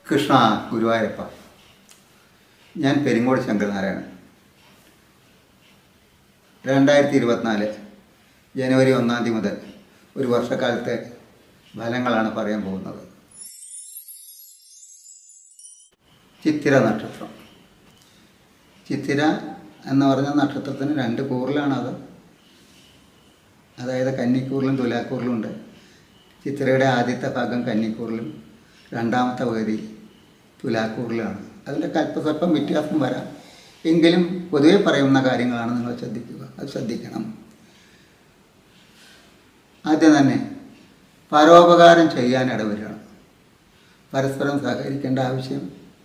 കൃഷ്ണ ഗുരുവായൂരപ്പ ഞാൻ പെരിങ്ങോട് ശങ്കരനാരായണൻ രണ്ടായിരത്തി ഇരുപത്തിനാല് ജനുവരി ഒന്നാം തീയതി മുതൽ ഒരു വർഷക്കാലത്തെ ഫലങ്ങളാണ് പറയാൻ പോകുന്നത് ചിത്തിര നക്ഷത്രം ചിത്തിര എന്ന് പറഞ്ഞ നക്ഷത്രത്തിന് രണ്ട് കൂറിലാണത് അതായത് കന്നിക്കൂറിലും തുലാക്കൂറിലും ഉണ്ട് ചിത്തിരയുടെ ആദ്യത്തെ ഭാഗം കന്നിക്കൂറിലും രണ്ടാമത്തെ പകുതി തുലാക്കൂറിലാണ് അതിൻ്റെ കൽപ്പസ്വല്പം വ്യത്യാസം വരാം എങ്കിലും പൊതുവെ പറയുന്ന കാര്യങ്ങളാണ് നിങ്ങൾ ശ്രദ്ധിക്കുക അത് ശ്രദ്ധിക്കണം ആദ്യം തന്നെ പരോപകാരം ചെയ്യാൻ ഇടവരികയാണ് പരസ്പരം സഹകരിക്കേണ്ട ആവശ്യം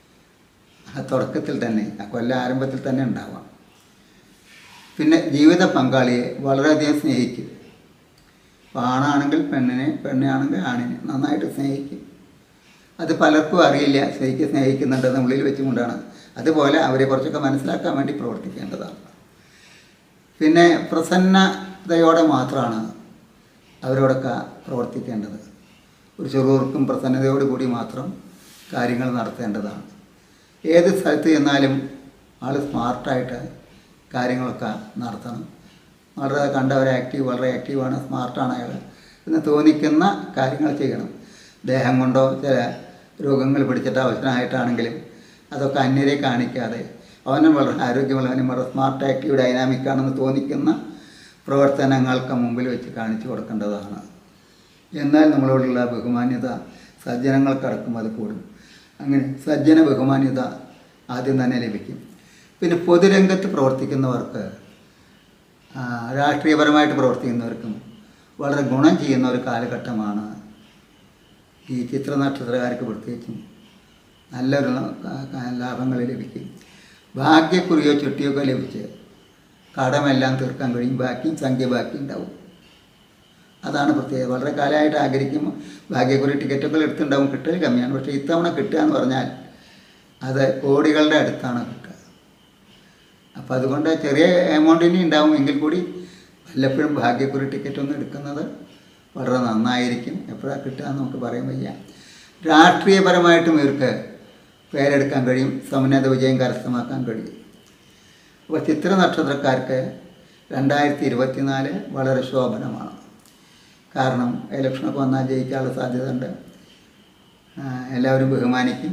ആ തുടക്കത്തിൽ തന്നെ ആ കൊല്ല ആരംഭത്തിൽ തന്നെ ഉണ്ടാവാം പിന്നെ ജീവിത പങ്കാളിയെ വളരെയധികം സ്നേഹിക്കും അപ്പോൾ ആണാണെങ്കിൽ പെണ്ണിനെ പെണ്ണാണെങ്കിൽ ആണിനെ നന്നായിട്ട് സ്നേഹിക്കും അത് പലർക്കും അറിയില്ല ശരിക്കും സ്നേഹിക്കുന്നുണ്ടെന്ന് ഉള്ളിൽ വെച്ചുകൊണ്ടാണ് അതുപോലെ അവരെ കുറച്ചൊക്കെ മനസ്സിലാക്കാൻ വേണ്ടി പ്രവർത്തിക്കേണ്ടതാണ് പിന്നെ പ്രസന്നതയോടെ മാത്രമാണ് അവരോടൊക്കെ പ്രവർത്തിക്കേണ്ടത് ഒരു ചെറുവർക്കും പ്രസന്നതയോട് കൂടി മാത്രം കാര്യങ്ങൾ നടത്തേണ്ടതാണ് ഏത് സ്ഥലത്ത് ചെന്നാലും ആൾ സ്മാർട്ടായിട്ട് കാര്യങ്ങളൊക്കെ നടത്തണം വളരെ കണ്ടവരെ ആക്റ്റീവ് വളരെ ആക്റ്റീവാണ് സ്മാർട്ടാണ് അയാൾ എന്ന് തോന്നിക്കുന്ന കാര്യങ്ങൾ ചെയ്യണം ദേഹം കൊണ്ടോ ചില രോഗങ്ങൾ പിടിച്ചിട്ട് അവസരമായിട്ടാണെങ്കിലും അതൊക്കെ അന്യരെ കാണിക്കാതെ അവനും വളരെ ആരോഗ്യമുള്ളവനും വളരെ സ്മാർട്ട് ആക്റ്റീവ് ഡൈനാമിക് ആണെന്ന് തോന്നിക്കുന്ന പ്രവർത്തനങ്ങൾക്ക് മുമ്പിൽ വെച്ച് കാണിച്ചു കൊടുക്കേണ്ടതാണ് എന്നാൽ നമ്മളോടുള്ള ബഹുമാന്യത സജ്ജനങ്ങൾക്കടക്കം അത് കൂടും അങ്ങനെ സജ്ജന ബഹുമാന്യത ആദ്യം തന്നെ ലഭിക്കും പിന്നെ പൊതുരംഗത്ത് പ്രവർത്തിക്കുന്നവർക്ക് ആ, രാഷ്ട്രീയപരമായിട്ട് പ്രവർത്തിക്കുന്നവർക്കും വളരെ ഗുണം ചെയ്യുന്ന ഒരു കാലഘട്ടമാണ് ഈ ചിത്ര നക്ഷത്രക്കാർക്ക് പ്രത്യേകിച്ചും നല്ലൊരു ലാഭങ്ങൾ ലഭിക്കും ഭാഗ്യക്കുറിയോ ചുട്ടിയൊക്കെ ലഭിച്ച് കടമെല്ലാം തീർക്കാൻ കഴിയും ബാക്കിയും സംഖ്യ ബാക്കി ഉണ്ടാവും അതാണ് പ്രത്യേകത വളരെ കാലമായിട്ട് ആഗ്രഹിക്കുമ്പോൾ ഭാഗ്യക്കുറി ടിക്കറ്റൊക്കെ എടുത്തുണ്ടാവും കിട്ടൽ കമ്മിയാണ് പക്ഷേ ഇത്തവണ കിട്ടുക എന്ന് പറഞ്ഞാൽ അത് കോടികളുടെ അടുത്താണ് കിട്ടുക അപ്പോൾ അതുകൊണ്ട് ചെറിയ എമൗണ്ടിന് ഉണ്ടാവും എങ്കിൽ കൂടി വല്ലപ്പോഴും ഭാഗ്യക്കുറി ടിക്കറ്റ് ഒന്ന് എടുക്കുന്നത് വളരെ നന്നായിരിക്കും എപ്പോഴാണ് കിട്ടുക എന്ന് നമുക്ക് പറയാൻ വയ്യ രാഷ്ട്രീയപരമായിട്ടും ഇവർക്ക് പേരെടുക്കാൻ കഴിയും സമന്നത വിജയം കരസ്ഥമാക്കാൻ കഴിയും അപ്പോൾ ചിത്ര നക്ഷത്രക്കാർക്ക് രണ്ടായിരത്തി ഇരുപത്തിനാല് വളരെ ശോഭനമാണ് കാരണം ഇലക്ഷനൊക്കെ വന്നാൽ ജയിക്കാനുള്ള സാധ്യത ഉണ്ട് ആ, എല്ലാവരും ബഹുമാനിക്കും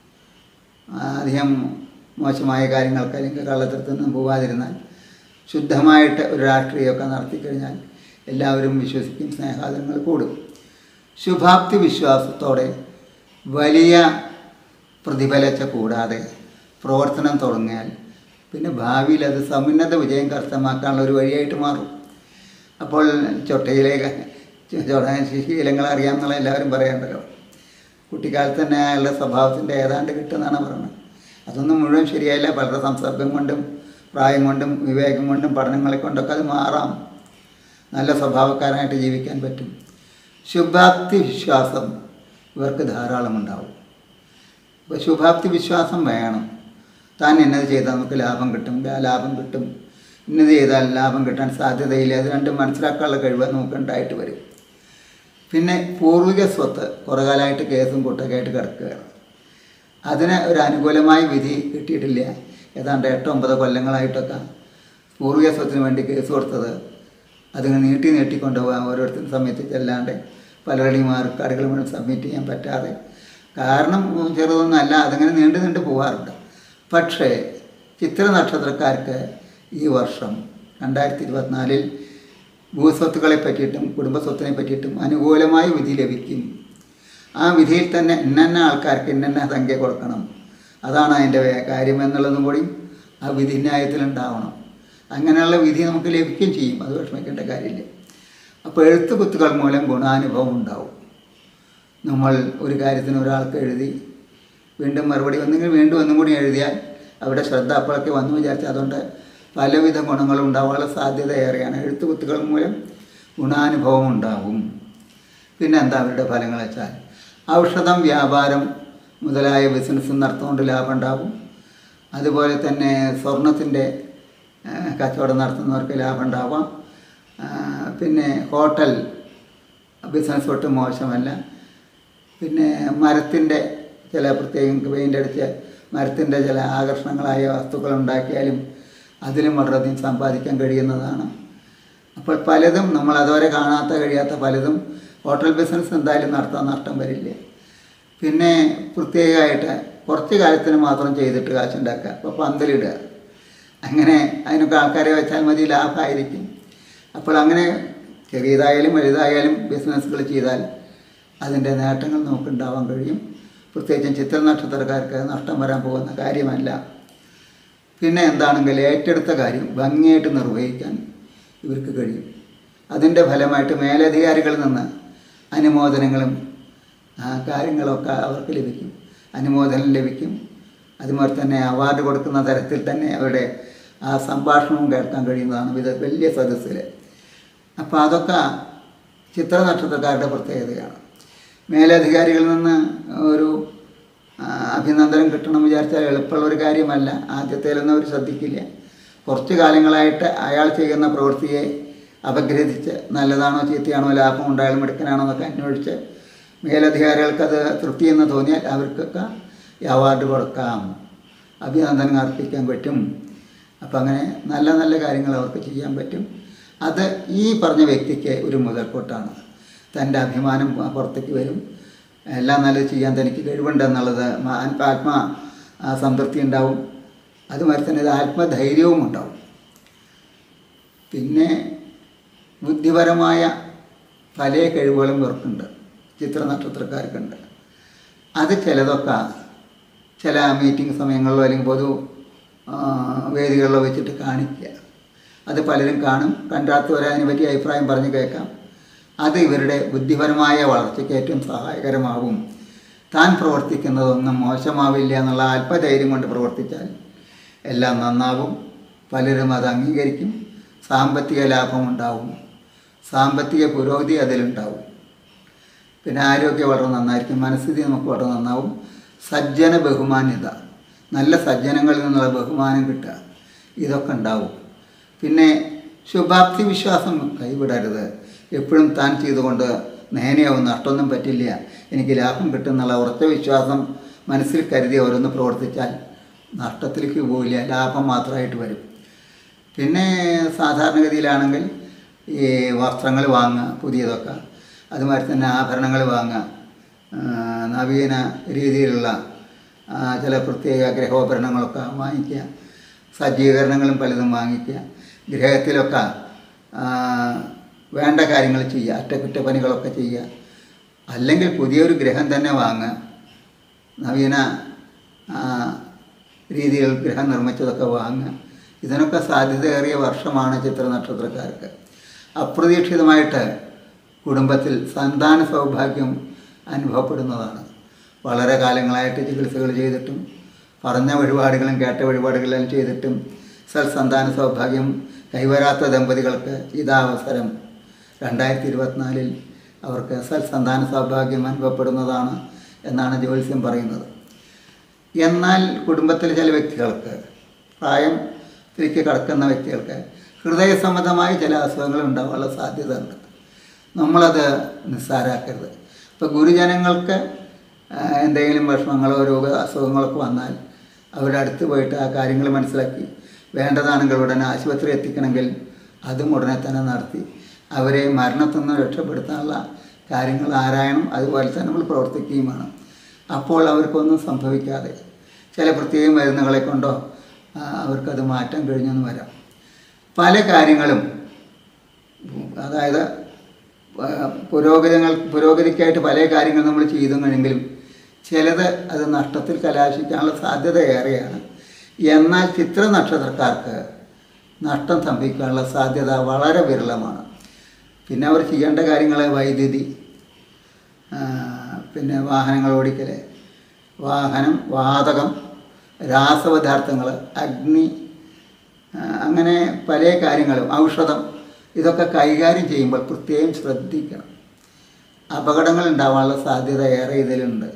ആ, അധികം മോശമായ കാര്യങ്ങൾക്ക് അല്ലെങ്കിൽ കള്ളത്തരത്തൊന്നും പോകാതിരുന്നാൽ ശുദ്ധമായിട്ട് ഒരു രാഷ്ട്രീയമൊക്കെ നടത്തിക്കഴിഞ്ഞാൽ എല്ലാവരും വിശ്വസിക്കും സ്നേഹാദരങ്ങൾ കൂടും ശുഭാപ്തി വിശ്വാസത്തോടെ വലിയ പ്രതിഫലച്ച കൂടാതെ പ്രവർത്തനം തുടങ്ങിയാൽ പിന്നെ ഭാവിയിൽ അത് സമുന്നത വിജയം കരസ്ഥമാക്കാനുള്ള ഒരു വഴിയായിട്ട് മാറും അപ്പോൾ ചൊട്ടയിലേക്ക് ചൊടാൻ ശീലങ്ങൾ അറിയാമെന്നുള്ള എല്ലാവരും പറയണ്ടല്ലോ കുട്ടിക്കാലത്ത് തന്നെ അയാളുടെ സ്വഭാവത്തിൻ്റെ ഏതാണ്ട് കിട്ടുമെന്നാണ് പറയുന്നത് അതൊന്നും മുഴുവൻ ശരിയായില്ല പലരുടെ സംസർഗം കൊണ്ടും പ്രായം കൊണ്ടും വിവേകം കൊണ്ടും പഠനങ്ങളെ കൊണ്ടൊക്കെ അത് മാറാം നല്ല സ്വഭാവക്കാരനായിട്ട് ജീവിക്കാൻ പറ്റും ശുഭാപ്തി വിശ്വാസം ഇവർക്ക് ധാരാളം ഉണ്ടാവും അപ്പോൾ ശുഭാപ്തി വിശ്വാസം വേണം താൻ ഇന്നത് ചെയ്താൽ നമുക്ക് ലാഭം കിട്ടും ലാ- ലാഭം കിട്ടും ഇന്നത് ചെയ്താൽ ലാഭം കിട്ടാൻ സാധ്യതയില്ല അത് രണ്ടും മനസ്സിലാക്കാനുള്ള കഴിവ് നമുക്ക് ഉണ്ടായിട്ട് വരും പിന്നെ പൂർവിക സ്വത്ത് കുറേ കാലമായിട്ട് കേസും കൂട്ടൊക്കെ ആയിട്ട് കിടക്കുകയാണ് അതിന് ഒരു അനുകൂലമായ വിധി കിട്ടിയിട്ടില്ല ഏതാണ്ട് എട്ടോ ഒമ്പതോ കൊല്ലങ്ങളായിട്ടൊക്കെ പൂർവിക സ്വത്തിന് വേണ്ടി കേസ് കൊടുത്തത് അതിങ്ങനെ നീട്ടി നീട്ടി കൊണ്ടുപോകാൻ ഓരോരുത്തരും സമയത്ത് ചെല്ലാണ്ട് പലരുടെയും മാർക്കാടുകൾ മുഴുവൻ സബ്മിറ്റ് ചെയ്യാൻ പറ്റാതെ കാരണം ചെറുതൊന്നും അല്ല അതങ്ങനെ നീണ്ടു നീണ്ടു പോകാറുണ്ട് പക്ഷേ ചിത്ര നക്ഷത്രക്കാർക്ക് ഈ വർഷം രണ്ടായിരത്തി ഇരുപത്തിനാലിൽ ഭൂസ്വത്തുക്കളെ പറ്റിയിട്ടും കുടുംബസ്വത്തിനെ പറ്റിയിട്ടും അനുകൂലമായ വിധി ലഭിക്കും ആ വിധിയിൽ തന്നെ ഇന്നന്ന ആൾക്കാർക്ക് ഇന്നന്ന സംഖ്യ കൊടുക്കണം അതാണ് അതിൻ്റെ വേ- കാര്യം എന്നുള്ളതും കൂടി ആ വിധി ന്യായത്തിലുണ്ടാവണം അങ്ങനെയുള്ള വിധി നമുക്ക് ലഭിക്കുകയും ചെയ്യും അത് വിഷമിക്കേണ്ട കാര്യമില്ല അപ്പോൾ എഴുത്ത് കുത്തുകൾ മൂലം ഗുണാനുഭവം ഉണ്ടാവും നമ്മൾ ഒരു കാര്യത്തിന് ഒരാൾക്ക് എഴുതി വീണ്ടും മറുപടി വന്നെങ്കിൽ വീണ്ടും ഒന്നും കൂടി എഴുതിയാൽ അവിടെ ശ്രദ്ധ അപ്പോഴൊക്കെ വന്നു വിചാരിച്ചാൽ അതുകൊണ്ട് പലവിധ ഗുണങ്ങളും ഉണ്ടാവാനുള്ള സാധ്യത ഏറെയാണ് എഴുത്തുകുത്തുകൾ മൂലം ഗുണാനുഭവം ഉണ്ടാവും പിന്നെ എന്താ അവരുടെ ഫലങ്ങൾ വെച്ചാൽ ഔഷധം വ്യാപാരം മുതലായ ബിസിനസ് നടത്തുകൊണ്ട് ലാഭം ഉണ്ടാവും അതുപോലെ തന്നെ സ്വർണത്തിൻ്റെ കച്ചവടം നടത്തുന്നവർക്ക് ലാഭം ഉണ്ടാവാം ആ, പിന്നെ ഹോട്ടൽ ബിസിനസ് ഒട്ടും മോശമല്ല പിന്നെ മരത്തിൻ്റെ ചില പ്രത്യേകം പെയിൻ്റ് അടിച്ച് മരത്തിൻ്റെ ചില ആകർഷണങ്ങളായ വസ്തുക്കൾ ഉണ്ടാക്കിയാലും അതിലും വളരെയധികം സമ്പാദിക്കാൻ കഴിയുന്നതാണ് അപ്പോൾ പലതും നമ്മൾ അതുവരെ കാണാത്ത കഴിയാത്ത പലതും ഹോട്ടൽ ബിസിനസ് എന്തായാലും നടത്താൻ നഷ്ടം വരില്ല പിന്നെ പ്രത്യേകമായിട്ട് കുറച്ച് കാലത്തിന് മാത്രം ചെയ്തിട്ട് കാശുണ്ടാക്കുക അപ്പോൾ പന്തലിടുക അങ്ങനെ അതിനൊക്കെ ആൾക്കാരെ വെച്ചാൽ മതി ലാഭമായിരിക്കും അപ്പോൾ അങ്ങനെ ചെറിയതായാലും വലുതായാലും ബിസിനസ്സുകൾ ചെയ്താൽ അതിൻ്റെ നേട്ടങ്ങൾ നമുക്കുണ്ടാവാൻ കഴിയും പ്രത്യേകിച്ചും ചിത്ര നക്ഷത്രക്കാർക്ക് നഷ്ടം വരാൻ പോകുന്ന കാര്യമല്ല പിന്നെ എന്താണെങ്കിൽ ഏറ്റെടുത്ത കാര്യം ഭംഗിയായിട്ട് നിർവഹിക്കാൻ ഇവർക്ക് കഴിയും അതിൻ്റെ ഫലമായിട്ട് മേലധികാരികളിൽ നിന്ന് അനുമോദനങ്ങളും ആ, കാര്യങ്ങളൊക്കെ അവർക്ക് ലഭിക്കും അനുമോദനം ലഭിക്കും അതുപോലെ തന്നെ അവാർഡ് കൊടുക്കുന്ന തരത്തിൽ തന്നെ അവരുടെ ആ സംഭാഷണവും കേൾക്കാൻ കഴിയുന്നതാണ് ഇത് വലിയ സദസ്സിൽ അപ്പോൾ അതൊക്കെ ചിത്ര നക്ഷത്രക്കാരുടെ പ്രത്യേകതയാണ് മേലധികാരികളിൽ നിന്ന് ഒരു ആ, അഭിനന്ദനം കിട്ടണം വിചാരിച്ചാൽ എളുപ്പമുള്ള ഒരു കാര്യമല്ല ആദ്യത്തേലൊന്നും അവർ ശ്രദ്ധിക്കില്ല കുറച്ച് കാലങ്ങളായിട്ട് അയാൾ ചെയ്യുന്ന പ്രവൃത്തിയെ അപഗ്രഥിച്ച് നല്ലതാണോ ചീത്തയാണോ ലാഭം ഉണ്ടായാലും മിടുക്കനാണോ എന്നൊക്കെ അന്വേഷിച്ച് മേലധികാരികൾക്ക് അത് തൃപ്തി എന്ന് തോന്നിയാൽ അവർക്കൊക്കെ ഈ അവാർഡ് കൊടുക്കാം അഭിനന്ദനം അർപ്പിക്കാൻ പറ്റും അപ്പം അങ്ങനെ നല്ല നല്ല കാര്യങ്ങൾ അവർക്ക് ചെയ്യാൻ പറ്റും അത് ഈ പറഞ്ഞ വ്യക്തിക്ക് ഒരു മുതൽക്കൂട്ടാണ് തൻ്റെ അഭിമാനം പുറത്തേക്ക് വരും എല്ലാം നല്ലത് ചെയ്യാൻ തനിക്ക് കഴിവുണ്ടെന്നുള്ളത് മാ- ആത്മ ആ, സംതൃപ്തി ഉണ്ടാവും അതുമാതിരി തന്നെ ഇത് ആത്മധൈര്യവും ഉണ്ടാവും പിന്നെ ബുദ്ധിപരമായ പല കഴിവുകളും ഇവർക്കുണ്ട് ചിത്ര നക്ഷത്രക്കാർക്കുണ്ട് അത് ചിലതൊക്കെ ചില മീറ്റിംഗ് സമയങ്ങളിലോ അല്ലെങ്കിൽ പൊതു ആ, വേദികളിലോ വെച്ചിട്ട് കാണിക്കുക അത് പലരും കാണും കണ്ടാത്തവരെ അതിനെ പറ്റി അഭിപ്രായം പറഞ്ഞ് കേൾക്കാം അത് ഇവരുടെ ബുദ്ധിപരമായ വളർച്ചയ്ക്ക് ഏറ്റവും സഹായകരമാവും താൻ പ്രവർത്തിക്കുന്നതൊന്നും മോശമാവില്ല എന്നുള്ള ആത്മധൈര്യം കൊണ്ട് പ്രവർത്തിച്ചാൽ എല്ലാം നന്നാവും പലരും അത് അംഗീകരിക്കും സാമ്പത്തിക ലാഭമുണ്ടാവും സാമ്പത്തിക പുരോഗതി അതിലുണ്ടാവും പിന്നെ ആരോഗ്യം വളരെ നന്നായിരിക്കും മനസ്ഥിതി നമുക്ക് വളരെ നന്നാവും സജ്ജന ബഹുമാന്യത നല്ല സജ്ജനങ്ങളിൽ നിന്നുള്ള ബഹുമാനം കിട്ടുക ഇതൊക്കെ ഉണ്ടാവും പിന്നെ ശുഭാപ്തി വിശ്വാസം കൈവിടരുത് എപ്പോഴും താൻ ചെയ്തുകൊണ്ട് നേനെയാവും നഷ്ടമൊന്നും പറ്റില്ല എനിക്ക് ലാഭം കിട്ടുന്നുള്ള ഉറച്ച വിശ്വാസം മനസ്സിൽ കരുതി ഓരോന്ന് പ്രവർത്തിച്ചാൽ നഷ്ടത്തിലേക്ക് പോവില്ല ലാഭം മാത്രമായിട്ട് വരും പിന്നെ സാധാരണഗതിയിലാണെങ്കിൽ ഈ വസ്ത്രങ്ങൾ വാങ്ങുക പുതിയതൊക്കെ അതുമാതിരി തന്നെ ആഭരണങ്ങൾ വാങ്ങുക ആ, നവീന രീതിയിലുള്ള ആ, ചില പ്രത്യേക ഗ്രഹോപകരണങ്ങളൊക്കെ വാങ്ങിക്കുക സജ്ജീകരണങ്ങളും പലതും വാങ്ങിക്കുക ഗ്രഹത്തിലൊക്കെ ആ, വേണ്ട കാര്യങ്ങൾ ചെയ്യുക അറ്റകുറ്റപ്പണികളൊക്കെ ചെയ്യുക അല്ലെങ്കിൽ പുതിയൊരു ഗ്രഹം തന്നെ വാങ്ങുക നവീന ആ, രീതിയിൽ ഗ്രഹം നിർമ്മിച്ചതൊക്കെ വാങ്ങുക ഇതിനൊക്കെ സാധ്യതയേറിയ വർഷമാണ് ചിത്ര നക്ഷത്രക്കാർക്ക് അപ്രതീക്ഷിതമായിട്ട് കുടുംബത്തിൽ സന്താന സൗഭാഗ്യം അനുഭവപ്പെടുന്നതാണ് വളരെ കാലങ്ങളായിട്ട് ചികിത്സകൾ ചെയ്തിട്ടും പറഞ്ഞ വഴിപാടുകളും കേട്ട വഴിപാടുകളും ചെയ്തിട്ടും സൽസന്താന സൗഭാഗ്യം കൈവരാത്ത ദമ്പതികൾക്ക് ഇതാവസരം രണ്ടായിരത്തി ഇരുപത്തിനാലിൽ അവർക്ക് സൽസന്താന സൗഭാഗ്യം അനുഭവപ്പെടുന്നതാണ് എന്നാണ് ജ്യോത്സ്യം പറയുന്നത് എന്നാൽ കുടുംബത്തിലെ ചില വ്യക്തികൾക്ക് പ്രായം തിരിക്ക് കടക്കുന്ന വ്യക്തികൾക്ക് ഹൃദയ സംബന്ധമായ ചില അസുഖങ്ങൾ ഉണ്ടാവാനുള്ള സാധ്യത ഉണ്ട് നമ്മളത് നിസ്സാരാക്കരുത് ഇപ്പോൾ ഗുരുജനങ്ങൾക്ക് ആ, എന്തെങ്കിലും വിഷമങ്ങളോ രോഗ അസുഖങ്ങളൊക്കെ വന്നാൽ അവരുടെ അടുത്ത് പോയിട്ട് ആ കാര്യങ്ങൾ മനസ്സിലാക്കി വേണ്ടതാണെങ്കിൽ ഉടനെ ആശുപത്രി എത്തിക്കണമെങ്കിൽ അതും ഉടനെ തന്നെ നടത്തി അവരെ മരണത്തിൽ നിന്ന് രക്ഷപ്പെടുത്താനുള്ള കാര്യങ്ങൾ ആരായണം അതുപോലെ തന്നെ നമ്മൾ പ്രവർത്തിക്കുകയും വേണം അപ്പോൾ അവർക്കൊന്നും സംഭവിക്കാതെ ചില പ്രത്യേക മരുന്നുകളെ കൊണ്ടോ ആ, അവർക്കത് മാറ്റാൻ കഴിഞ്ഞെന്ന് വരാം പല കാര്യങ്ങളും അതായത് ആ, പുരോഗതികൾ പുരോഗതിക്കായിട്ട് പല കാര്യങ്ങൾ നമ്മൾ ചെയ്തു കഴിഞ്ഞെങ്കിലും ചിലത് അത് നഷ്ടത്തിൽ കലാശിക്കാനുള്ള സാധ്യത ഏറെയാണ് എന്നാൽ ചിത്ര നക്ഷത്രക്കാർക്ക് നഷ്ടം സംഭവിക്കാനുള്ള സാധ്യത വളരെ വിരളമാണ് പിന്നെ അവർ ചെയ്യേണ്ട കാര്യങ്ങൾ വൈദ്യുതി ആ, പിന്നെ വാഹനങ്ങൾ ഓടിക്കൽ വാഹനം വാതകം രാസപദാർത്ഥങ്ങൾ അഗ്നി ആ, അങ്ങനെ പല കാര്യങ്ങളും ഔഷധം ഇതൊക്കെ കൈകാര്യം ചെയ്യുമ്പോൾ പ്രത്യേകം ശ്രദ്ധിക്കണം അപകടങ്ങൾ ഉണ്ടാവാനുള്ള സാധ്യത ഏറെ ഇതിലുണ്ട്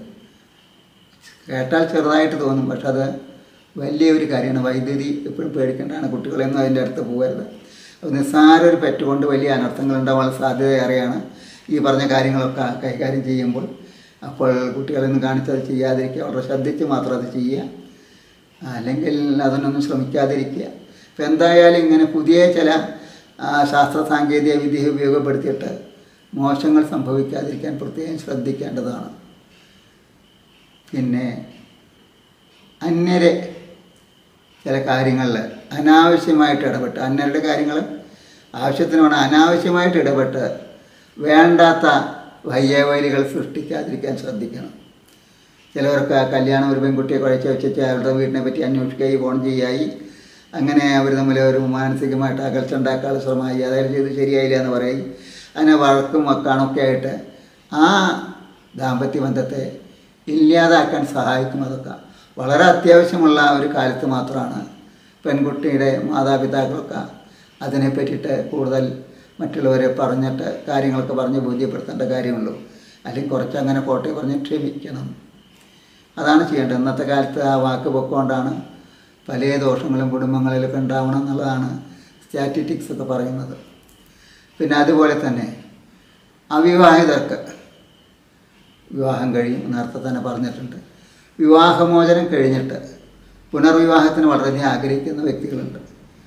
കേട്ടാൽ ചെറുതായിട്ട് തോന്നും പക്ഷെ അത് വലിയൊരു കാര്യമാണ് വൈദ്യുതി എപ്പോഴും പേടിക്കേണ്ടതാണ് കുട്ടികളെന്നും അതിൻ്റെ അടുത്ത് പോകരുത് അത് നിസ്സാര ഒരു പെറ്റ് കൊണ്ട് വലിയ അനർത്ഥങ്ങൾ ഉണ്ടാവാനുള്ള സാധ്യത ഏറെയാണ് ഈ പറഞ്ഞ കാര്യങ്ങളൊക്കെ കൈകാര്യം ചെയ്യുമ്പോൾ അപ്പോൾ കുട്ടികളൊന്നും കാണിച്ചത് ചെയ്യാതിരിക്കുക വളരെ ശ്രദ്ധിച്ച് മാത്രം അത് ചെയ്യുക അല്ലെങ്കിൽ അതിനൊന്നും ശ്രമിക്കാതിരിക്കുക ഇപ്പം എന്തായാലും ഇങ്ങനെ പുതിയ ചില ആ, ശാസ്ത്ര സാങ്കേതിക വിദ്യ ഉപയോഗപ്പെടുത്തിയിട്ട് മോശങ്ങൾ സംഭവിക്കാതിരിക്കാൻ പ്രത്യേകം ശ്രദ്ധിക്കേണ്ടതാണ് പിന്നെ അന്യരെ ചില കാര്യങ്ങളിൽ അനാവശ്യമായിട്ട് ഇടപെട്ട് അന്യരുടെ കാര്യങ്ങൾ ആവശ്യത്തിന് വേണം അനാവശ്യമായിട്ട് ഇടപെട്ട് വേണ്ടാത്ത വയ്യവലികൾ സൃഷ്ടിക്കാതിരിക്കാൻ ശ്രദ്ധിക്കണം ചിലവർക്ക് ആ കല്യാണം ഒരു പെൺകുട്ടിയെ കുഴച്ച് വെച്ചിട്ട് അവരുടെ വീടിനെ പറ്റി അന്വേഷിക്കുകയും ഫോൺ ചെയ്യായി അങ്ങനെ അവർ തമ്മിൽ ഒരു മാനസികമായിട്ട് അകൽച്ച ഉണ്ടാക്കാനുള്ള ശ്രമമായി അതായത് ചെയ്ത് ശരിയായില്ല എന്ന് പറയും അങ്ങനെ വഴക്കും വക്കാണൊക്കെ ആയിട്ട് ആ ദാമ്പത്യ ബന്ധത്തെ ഇല്ലാതാക്കാൻ സഹായിക്കും അതൊക്കെ വളരെ അത്യാവശ്യമുള്ള ഒരു കാലത്ത് മാത്രമാണ് പെൺകുട്ടിയുടെ മാതാപിതാക്കളൊക്കെ അതിനെ പറ്റിയിട്ട് കൂടുതൽ മറ്റുള്ളവരെ പറഞ്ഞിട്ട് കാര്യങ്ങളൊക്കെ പറഞ്ഞ് ബോധ്യപ്പെടുത്തേണ്ട കാര്യമുള്ളൂ അല്ലെങ്കിൽ കുറച്ചങ്ങനെ പോട്ടെ പറഞ്ഞ് ക്ഷമിക്കണം അതാണ് ചെയ്യേണ്ടത് ഇന്നത്തെ കാലത്ത് ആ വാക്ക് പൊക്കോണ്ടാണ് പല ദോഷങ്ങളും കുടുംബങ്ങളിലൊക്കെ ഉണ്ടാവണം എന്നുള്ളതാണ് സ്റ്റാറ്റിറ്റിക്സ് ഒക്കെ പറയുന്നത് പിന്നെ അതുപോലെ തന്നെ അവിവാഹിതർക്ക് വിവാഹം കഴിയും നേരത്തെ തന്നെ പറഞ്ഞിട്ടുണ്ട് വിവാഹമോചനം കഴിഞ്ഞിട്ട് പുനർവിവാഹത്തിന് വളരെയധികം ആഗ്രഹിക്കുന്ന വ്യക്തികളുണ്ട്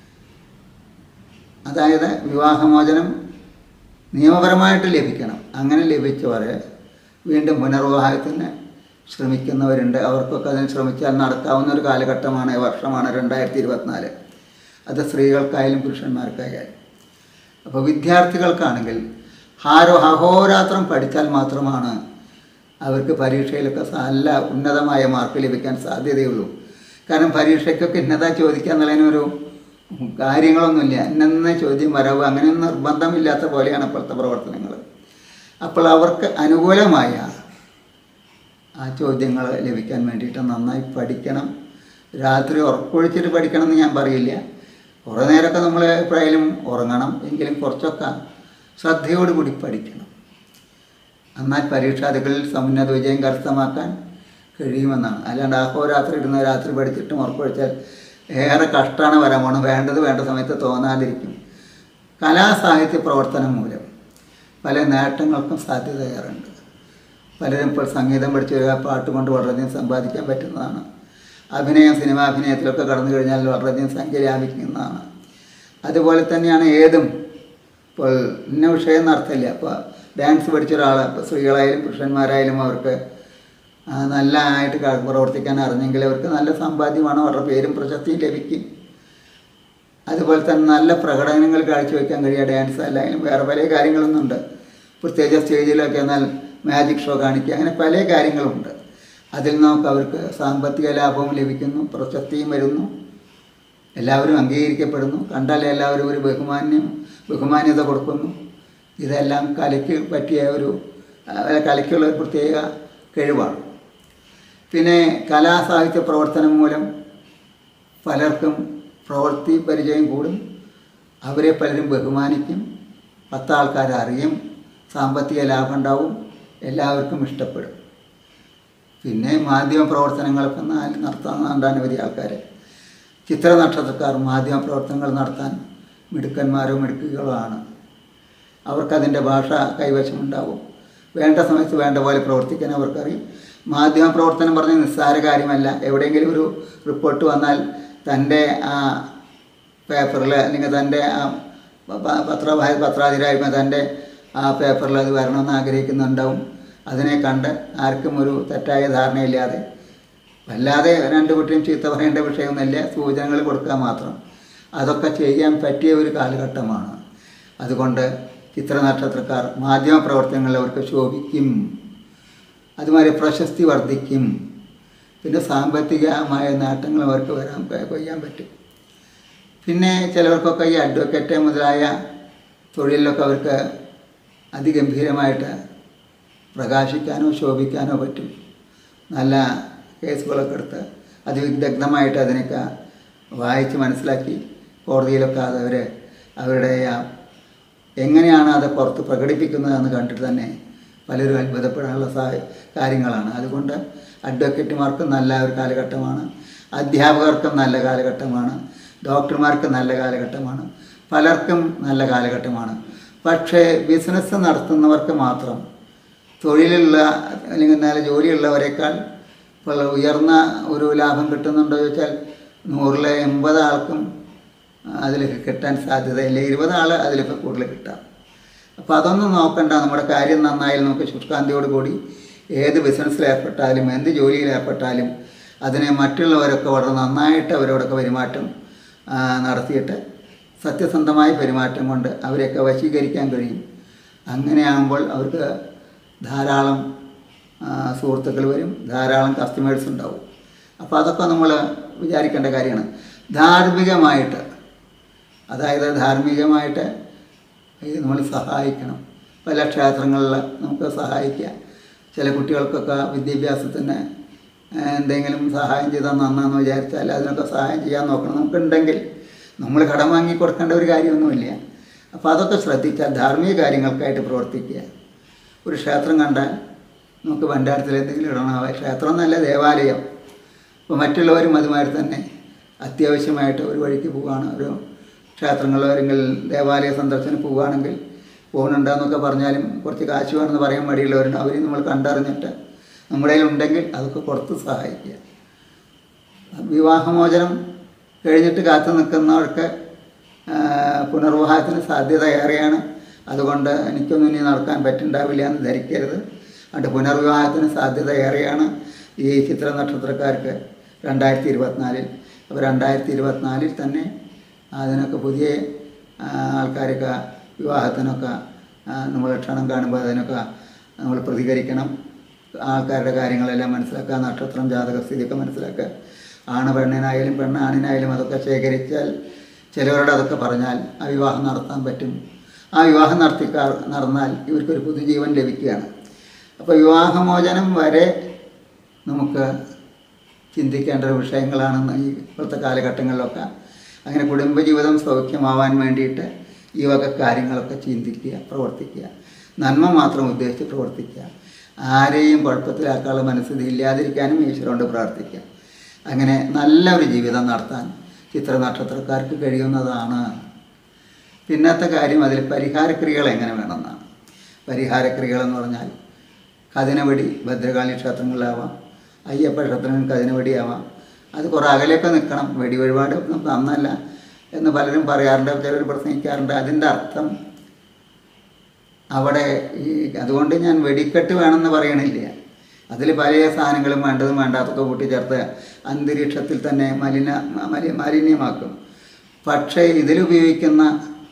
അതായത് വിവാഹമോചനം നിയമപരമായിട്ട് ലഭിക്കണം അങ്ങനെ ലഭിച്ചവരെ വീണ്ടും പുനർവിവാഹത്തിന് ശ്രമിക്കുന്നവരുണ്ട് അവർക്കൊക്കെ അതിന് ശ്രമിച്ചാൽ നടക്കാവുന്ന ഒരു കാലഘട്ടമാണ് വർഷമാണ് രണ്ടായിരത്തി ഇരുപത്തിനാല് അത് സ്ത്രീകൾക്കായാലും പുരുഷന്മാർക്കായാലും അപ്പോൾ വിദ്യാർത്ഥികൾക്കാണെങ്കിൽ ഹാരോ അഹോരാത്രം പഠിച്ചാൽ മാത്രമാണ് അവർക്ക് പരീക്ഷയിലൊക്കെ നല്ല ഉന്നതമായ മാർക്ക് ലഭിക്കാൻ സാധ്യതയുള്ളൂ കാരണം പരീക്ഷയ്ക്കൊക്കെ ഇന്നതാ ചോദിക്കുക എന്നുള്ളതിനൊരു കാര്യങ്ങളൊന്നുമില്ല ഇന്ന ചോദ്യം വരവ് അങ്ങനെ നിർബന്ധമില്ലാത്ത പോലെയാണ് ഇപ്പോഴത്തെ പ്രവർത്തനങ്ങൾ അപ്പോൾ അവർക്ക് അനുകൂലമായ ആ ചോദ്യങ്ങൾ ലഭിക്കാൻ വേണ്ടിയിട്ട് നന്നായി പഠിക്കണം രാത്രി ഉറക്കൊഴിച്ചിട്ട് പഠിക്കണം എന്ന് ഞാൻ പറയില്ല കുറേ നേരമൊക്കെ നമ്മൾ എപ്പോഴായാലും ഉറങ്ങണം എങ്കിലും കുറച്ചൊക്കെ ശ്രദ്ധയോടുകൂടി പഠിക്കണം എന്നാൽ പരീക്ഷാദികളിൽ സമുന്നത വിജയം കരസ്ഥമാക്കാൻ കഴിയുമെന്നാണ് അല്ലാണ്ട് അഹോരാത്രി ഇടുന്ന രാത്രി പഠിച്ചിട്ടും ഉറപ്പൊഴിച്ചാൽ ഏറെ കഷ്ടമാണ് വരാൻ പോകണം വേണ്ടത് വേണ്ട സമയത്ത് തോന്നാതിരിക്കും കലാസാഹിത്യ പ്രവർത്തനം മൂലം പല നേട്ടങ്ങൾക്കും സാധ്യത ഏറുണ്ട് പലരും ഇപ്പോൾ സംഗീതം പഠിച്ച് വരിക പാട്ട് കൊണ്ട് വളരെയധികം സമ്പാദിക്കാൻ പറ്റുന്നതാണ് അഭിനയം സിനിമ അഭിനയത്തിലൊക്കെ കടന്നു കഴിഞ്ഞാൽ വളരെയധികം സംഖ്യ ലാഭിക്കുന്നതാണ് അതുപോലെ തന്നെയാണ് ഏതും ഇപ്പോൾ ഇന്ന വിഷയം എന്ന് അർത്ഥമില്ല അപ്പോൾ ഡാൻസ് പഠിച്ച ഒരാൾ ഇപ്പോൾ സ്ത്രീകളായാലും പുരുഷന്മാരായാലും അവർക്ക് ആ, നല്ല ആയിട്ട് ക- പ്രവർത്തിക്കാൻ അറിഞ്ഞെങ്കിൽ അവർക്ക് നല്ല സമ്പാദ്യമാണ് അവരുടെ പേരും പ്രശസ്തിയും ലഭിക്കും അതുപോലെ തന്നെ നല്ല പ്രകടനങ്ങൾ കാഴ്ചവെക്കാൻ കഴിയുക ഡാൻസ് അല്ലെങ്കിൽ വേറെ പല കാര്യങ്ങളൊന്നുണ്ട് പ്രത്യേകിച്ച് സ്റ്റേജിലൊക്കെ എന്നാൽ മാജിക് ഷോ കാണിക്കുക അങ്ങനെ പല കാര്യങ്ങളുമുണ്ട് അതിൽ നിന്നൊക്കെ അവർക്ക് സാമ്പത്തിക ലാഭവും ലഭിക്കുന്നു പ്രശസ്തിയും വരുന്നു എല്ലാവരും അംഗീകരിക്കപ്പെടുന്നു കണ്ടാൽ എല്ലാവരും ഒരു ബഹുമാന്യം ബഹുമാന്യത കൊടുക്കുന്നു ഇതെല്ലാം കലയ്ക്ക് പറ്റിയ ഒരു ആ, കലയ്ക്കുള്ള ഒരു പ്രത്യേക കഴിവാണ് പിന്നെ കലാസാഹിത്യ പ്രവർത്തനം മൂലം പലർക്കും പ്രവൃത്തി പരിചയം കൂടും അവരെ പലരും ബഹുമാനിക്കും പത്താൾക്കാർ അറിയും സാമ്പത്തിക ലാഭം ഉണ്ടാവും എല്ലാവർക്കും ഇഷ്ടപ്പെടും പിന്നെ മാധ്യമ പ്രവർത്തനങ്ങളൊക്കെ നാ- നടത്താൻ അനവധി ആൾക്കാർ ചിത്ര നക്ഷത്രക്കാർ മാധ്യമ പ്രവർത്തനങ്ങൾ നടത്താൻ മിടുക്കന്മാരോ മിടുക്കുകളോ ആണ് അവർക്കതിൻ്റെ ഭാഷ കൈവശമുണ്ടാവും വേണ്ട സമയത്ത് വേണ്ട പോലെ പ്രവർത്തിക്കാൻ അവർക്കറിയും മാധ്യമ പ്രവർത്തനം പറഞ്ഞ നിസ്സാര കാര്യമല്ല എവിടെയെങ്കിലും ഒരു റിപ്പോർട്ട് വന്നാൽ തൻ്റെ ആ പേപ്പറിൽ അല്ലെങ്കിൽ തൻ്റെ ആ പ- പ- പത്ര പത്രാധിരായ്മ തൻ്റെ ആ പേപ്പറിൽ അത് വരണമെന്ന് ആഗ്രഹിക്കുന്നുണ്ടാവും അതിനെ കണ്ട് ആർക്കും ഒരു തെറ്റായ ധാരണയില്ലാതെ വല്ലാതെ രണ്ട് കുട്ടിയും ചീത്ത പറയേണ്ട വിഷയമൊന്നുമില്ല സൂചനകൾ കൊടുക്കുക മാത്രം അതൊക്കെ ചെയ്യാൻ പറ്റിയ ഒരു കാലഘട്ടമാണ് അതുകൊണ്ട് ചിത്ര നക്ഷത്രക്കാർ മാധ്യമ പ്രവർത്തനങ്ങളിൽ അവർക്ക് ശോഭിക്കും അതുമാതിരി പ്രശസ്തി വർദ്ധിക്കും പിന്നെ സാമ്പത്തികമായ നേട്ടങ്ങൾ അവർക്ക് വരാൻ കൊയ്യാൻ പറ്റും പിന്നെ ചിലവർക്കൊക്കെ ഈ അഡ്വക്കേറ്റ് മുതലായ തൊഴിലിലൊക്കെ അവർക്ക് അതിഗംഭീരമായിട്ട് പ്രകാശിക്കാനോ ശോഭിക്കാനോ പറ്റും നല്ല കേസുകളൊക്കെ എടുത്ത് അതിവിദഗ്ധമായിട്ട് അതിനൊക്കെ വായിച്ച് മനസ്സിലാക്കി കോടതിയിലൊക്കെ അതവർ അവരുടെ ആ എങ്ങനെയാണ് അത് പുറത്ത് പ്രകടിപ്പിക്കുന്നതെന്ന് കണ്ടിട്ട് തന്നെ പലരും അത്ഭുതപ്പെടാനുള്ള സാ കാര്യങ്ങളാണ് അതുകൊണ്ട് അഡ്വക്കേറ്റുമാർക്കും നല്ല ഒരു കാലഘട്ടമാണ് അധ്യാപകർക്കും നല്ല കാലഘട്ടമാണ് ഡോക്ടർമാർക്കും നല്ല കാലഘട്ടമാണ് പലർക്കും നല്ല കാലഘട്ടമാണ് പക്ഷേ ബിസിനസ് നടത്തുന്നവർക്ക് മാത്രം തൊഴിലുള്ള അല്ലെങ്കിൽ നല്ല ജോലിയുള്ളവരെക്കാൾ ഇപ്പോൾ ഉയർന്ന ഒരു ലാഭം കിട്ടുന്നുണ്ടോ ചോദിച്ചാൽ നൂറിലെ എൺപത് ആൾക്കും അതിലേക്ക് കിട്ടാൻ സാധ്യതയില്ല ഇരുപത് ആൾ അതിലൊക്കെ കൂടുതൽ കിട്ടാം അപ്പോൾ അതൊന്നും നോക്കണ്ട നമ്മുടെ കാര്യം നന്നായാലും നമുക്ക് ശുഷ്കാന്തിയോട് കൂടി ഏത് ബിസിനസ്സിൽ ഏർപ്പെട്ടാലും എന്ത് ജോലിയിൽ ഏർപ്പെട്ടാലും അതിനെ മറ്റുള്ളവരൊക്കെ വളരെ നന്നായിട്ട് അവരോടൊക്കെ പെരുമാറ്റം ആ, നടത്തിയിട്ട് സത്യസന്ധമായ പെരുമാറ്റം കൊണ്ട് അവരെയൊക്കെ വശീകരിക്കാൻ കഴിയും അങ്ങനെയാകുമ്പോൾ അവർക്ക് ധാരാളം ആ, സുഹൃത്തുക്കൾ വരും ധാരാളം കസ്റ്റമേഴ്സ് ഉണ്ടാവും അപ്പോൾ അതൊക്കെ നമ്മൾ വിചാരിക്കേണ്ട കാര്യമാണ് ധാർമ്മികമായിട്ട് അതായത് ധാർമ്മികമായിട്ട് ഇത് നമ്മൾ സഹായിക്കണം പല ക്ഷേത്രങ്ങളിൽ നമുക്ക് സഹായിക്കാം ചില കുട്ടികൾക്കൊക്കെ വിദ്യാഭ്യാസത്തിന് ഏഹ്, എന്തെങ്കിലും സഹായം ചെയ്താൽ നന്നാന്ന് വിചാരിച്ചാൽ അതിനൊക്കെ സഹായം ചെയ്യാൻ നോക്കണം നമുക്കുണ്ടെങ്കിൽ നമ്മൾ കടം വാങ്ങി കൊടുക്കേണ്ട ഒരു കാര്യമൊന്നുമില്ല അപ്പോൾ അതൊക്കെ ശ്രദ്ധിച്ചാൽ ധാർമ്മിക കാര്യങ്ങൾക്കായിട്ട് പ്രവർത്തിക്കുക ഒരു ക്ഷേത്രം കണ്ടാൽ നമുക്ക് ഭണ്ഡാരത്തിൽ എന്തെങ്കിലും ഇടണം ആ ക്ഷേത്രം എന്നല്ല ദേവാലയം അപ്പോൾ മറ്റുള്ളവരും അതുമാതിരി തന്നെ അത്യാവശ്യമായിട്ട് ഒരു വഴിക്ക് പോവുകയാണ് ഒരു ക്ഷേത്രങ്ങളിലോ അല്ലെങ്കിൽ ദേവാലയ സന്ദർശനം പോവുകയാണെങ്കിൽ പോകുന്നുണ്ടെന്നൊക്കെ പറഞ്ഞാലും കുറച്ച് കാശ് വേണമെന്ന് പറയാൻ മടിയുള്ളവരുണ്ട് അവരെയും നമ്മൾ കണ്ടറിഞ്ഞിട്ട് നമ്മുടെ കയ്യിൽ ഉണ്ടെങ്കിൽ അതൊക്കെ കൊടുത്ത് സഹായിക്കുക വിവാഹമോചനം കഴിഞ്ഞിട്ട് കാത്തു നിൽക്കുന്നവർക്ക് ആ, പുനർവിവാഹത്തിന് സാധ്യത ഏറെയാണ് അതുകൊണ്ട് എനിക്കൊന്നും ഇനി നടക്കാൻ പറ്റുണ്ടാവില്ല എന്ന് ധരിക്കരുത് അതുകൊണ്ട് പുനർവിവാഹത്തിന് സാധ്യത ഏറെയാണ് ഈ ചിത്ര നക്ഷത്രക്കാർക്ക് രണ്ടായിരത്തി ഇരുപത്തിനാലിൽ അപ്പോൾ രണ്ടായിരത്തി ഇരുപത്തിനാലിൽ തന്നെ അതിനൊക്കെ പുതിയ ആ, ആൾക്കാരൊക്കെ വിവാഹത്തിനൊക്കെ ആ, നമ്മൾ ക്ഷണം കാണുമ്പോൾ അതിനൊക്കെ നമ്മൾ പ്രതികരിക്കണം ആൾക്കാരുടെ കാര്യങ്ങളെല്ലാം മനസ്സിലാക്കുക നക്ഷത്രം ജാതകസ്ഥിതിയൊക്കെ മനസ്സിലാക്കുക ആണ് പെണ്ണിനായാലും പെണ്ണ് ആണിനായാലും അതൊക്കെ ശേഖരിച്ചാൽ ചിലവരോട് അതൊക്കെ പറഞ്ഞാൽ ആ വിവാഹം നടത്താൻ പറ്റും ആ വിവാഹം നടത്തിക്കാ നടന്നാൽ ഇവർക്കൊരു പുതുജീവൻ ലഭിക്കുകയാണ് അപ്പോൾ വിവാഹമോചനം വരെ നമുക്ക് ചിന്തിക്കേണ്ട ഒരു വിഷയങ്ങളാണെന്ന് ഈ ഇപ്പോഴത്തെ കാലഘട്ടങ്ങളിലൊക്കെ അങ്ങനെ കുടുംബജീവിതം സൗഖ്യമാവാൻ വേണ്ടിയിട്ട് ഈ വക കാര്യങ്ങളൊക്കെ ചിന്തിക്കുക പ്രവർത്തിക്കുക നന്മ മാത്രം ഉദ്ദേശിച്ച് പ്രവർത്തിക്കുക ആരെയും കുഴപ്പത്തിലാക്കാനുള്ള മനസ്സിൽ ഇല്ലാതിരിക്കാനും ഈശ്വരോട് പ്രാർത്ഥിക്കുക അങ്ങനെ നല്ല ഒരു ജീവിതം നടത്താൻ ചിത്ര നക്ഷത്രക്കാർക്ക് കഴിയുന്നതാണ് പിന്നത്തെ കാര്യം അതിൽ പരിഹാരക്രിയകൾ എങ്ങനെ വേണമെന്നാണ് പരിഹാരക്രിയകൾ എന്ന് പറഞ്ഞാൽ കതിനവടി ഭദ്രകാളി ക്ഷേത്രങ്ങളിലാവാം അയ്യപ്പ ക്ഷേത്രങ്ങളിൽ കതിനവടിയാവാം അത് കുറേ അകലെയൊക്കെ നിൽക്കണം വെടി വഴിപാട് ഒന്നും നന്നല്ല എന്ന് പലരും പറയാറുണ്ട് ചിലർ പ്രസംഗിക്കാറുണ്ട് അതിൻ്റെ അർത്ഥം അവിടെ ഈ അതുകൊണ്ട് ഞാൻ വെടിക്കെട്ട് വേണമെന്ന് പറയണില്ല അതിൽ പല സാധനങ്ങളും വേണ്ടതും വേണ്ടാത്തൊക്കെ കൂട്ടിച്ചേർത്ത് അന്തരീക്ഷത്തിൽ തന്നെ മലിന മലി മാലിന്യമാക്കും പക്ഷേ ഇതിലുപയോഗിക്കുന്ന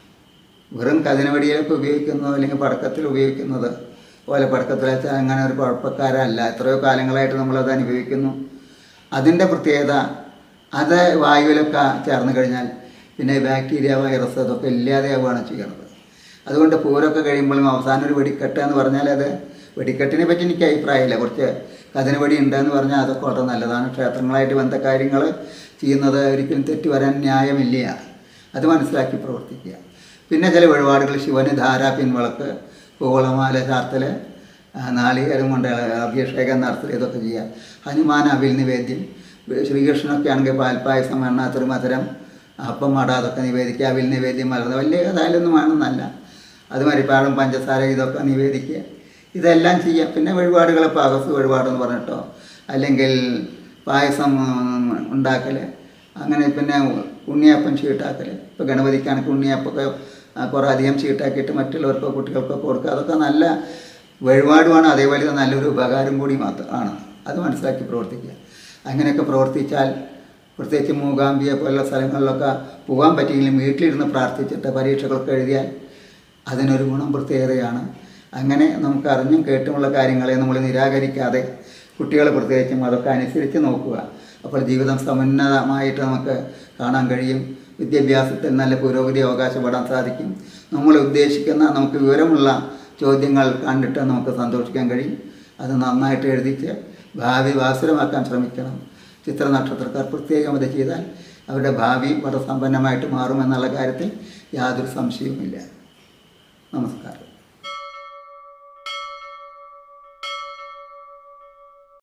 വെറും കതിനവടിയിലൊക്കെ ഉപയോഗിക്കുന്നത് അല്ലെങ്കിൽ പടക്കത്തിൽ ഉപയോഗിക്കുന്നത് പോലെ പടക്കത്തിൽ വെച്ചാൽ അങ്ങനെ ഒരു കുഴപ്പക്കാരല്ല എത്രയോ കാലങ്ങളായിട്ട് നമ്മളത് അനുഭവിക്കുന്നു അതിൻ്റെ പ്രത്യേകത അത് വായുവിലൊക്കെ ചേർന്ന് കഴിഞ്ഞാൽ പിന്നെ ബാക്ടീരിയ വൈറസ് അതൊക്കെ ഇല്ലാതെയാവുകയാണ് ചെയ്യുന്നത് അതുകൊണ്ട് പൂരമൊക്കെ കഴിയുമ്പോഴും അവസാനം ഒരു വെടിക്കെട്ട് എന്ന് പറഞ്ഞാൽ അത് വെടിക്കെട്ടിനെ പറ്റി എനിക്ക് അഭിപ്രായമില്ല കുറച്ച് കതിനവടി ഉണ്ടെന്ന് പറഞ്ഞാൽ അതൊക്കെ വളരെ നല്ലതാണ് ക്ഷേത്രങ്ങളായിട്ട് ബന്ധ കാര്യങ്ങൾ ചെയ്യുന്നത് ഒരിക്കലും തെറ്റ് വരാൻ ന്യായമില്ല അത് മനസ്സിലാക്കി പ്രവർത്തിക്കുക പിന്നെ ചില വഴിപാടുകൾ ശിവന് ധാര പിൻവിളക്ക് പൂവളമാല ചാർത്തൽ ആ, നാളികേരം കൊണ്ട് അഭിഷേകം നടത്തൽ ഇതൊക്കെ ചെയ്യുക ഹനുമാൻ അവിൽ നിവേദ്യം ശ്രീകൃഷ്ണനൊക്കെ ആണെങ്കിൽ പാൽപ്പായസം എണ്ണ തിരുമധുരം അപ്പം മട അതൊക്കെ നിവേദിക്കുക അവിൽ നിവേദ്യം മലർന്ന് വലിയ ഏതായാലൊന്നും വേണമെന്നല്ല അത് മരിപ്പാടും പഞ്ചസാര ഇതൊക്കെ നിവേദിക്കുക ഇതെല്ലാം ചെയ്യാം പിന്നെ വഴിപാടുകൾ പാകസ് വഴിപാടെന്ന് പറഞ്ഞിട്ടോ അല്ലെങ്കിൽ പായസം ഉണ്ടാക്കൽ അങ്ങനെ പിന്നെ ഉണ്ണിയപ്പം ചീട്ടാക്കൽ ഇപ്പോൾ ഗണപതിക്കാണെങ്കിൽ ഉണ്ണിയപ്പൊക്കെ ആ, കുറേ അധികം ചീട്ടാക്കിയിട്ട് മറ്റുള്ളവർക്കോ കുട്ടികൾക്കോ കൊടുക്കുക അതൊക്കെ നല്ല വഴിപാടുമാണ് അതേപോലെ തന്നെ നല്ലൊരു ഉപകാരം കൂടി മാത്രം ആണ് അത് മനസ്സിലാക്കി പ്രവർത്തിക്കുക അങ്ങനെയൊക്കെ പ്രവർത്തിച്ചാൽ പ്രത്യേകിച്ച് മൂകാംബിയെ പോലുള്ള സ്ഥലങ്ങളിലൊക്കെ പോകാൻ പറ്റിയെങ്കിലും വീട്ടിലിരുന്ന് പ്രാർത്ഥിച്ചിട്ട് പരീക്ഷകളൊക്കെ എഴുതിയാൽ അതിനൊരു ഗുണം പ്രത്യേകതയാണ് അങ്ങനെ നമുക്ക് അറിഞ്ഞും കേട്ടുമുള്ള കാര്യങ്ങളെ നമ്മൾ നിരാകരിക്കാതെ കുട്ടികൾ പ്രത്യേകിച്ചും അതൊക്കെ അനുസരിച്ച് നോക്കുക അപ്പോൾ ജീവിതം സമുന്നതമായിട്ട് നമുക്ക് കാണാൻ കഴിയും വിദ്യാഭ്യാസത്തിൽ നല്ല പുരോഗതി അവകാശപ്പെടാൻ സാധിക്കും നമ്മൾ ഉദ്ദേശിക്കുന്ന നമുക്ക് വിവരമുള്ള ചോദ്യങ്ങൾ കണ്ടിട്ട് നമുക്ക് സന്തോഷിക്കാൻ കഴിയും അത് നന്നായിട്ട് എഴുതിച്ച് ഭാവി വാസുരമാക്കാൻ ശ്രമിക്കണം ചിത്ര നക്ഷത്രക്കാർ പ്രത്യേകം അത് ചെയ്താൽ അവരുടെ ഭാവി വളരെ സമ്പന്നമായിട്ട് മാറുമെന്നുള്ള കാര്യത്തിൽ യാതൊരു സംശയവുമില്ല നമസ്കാരം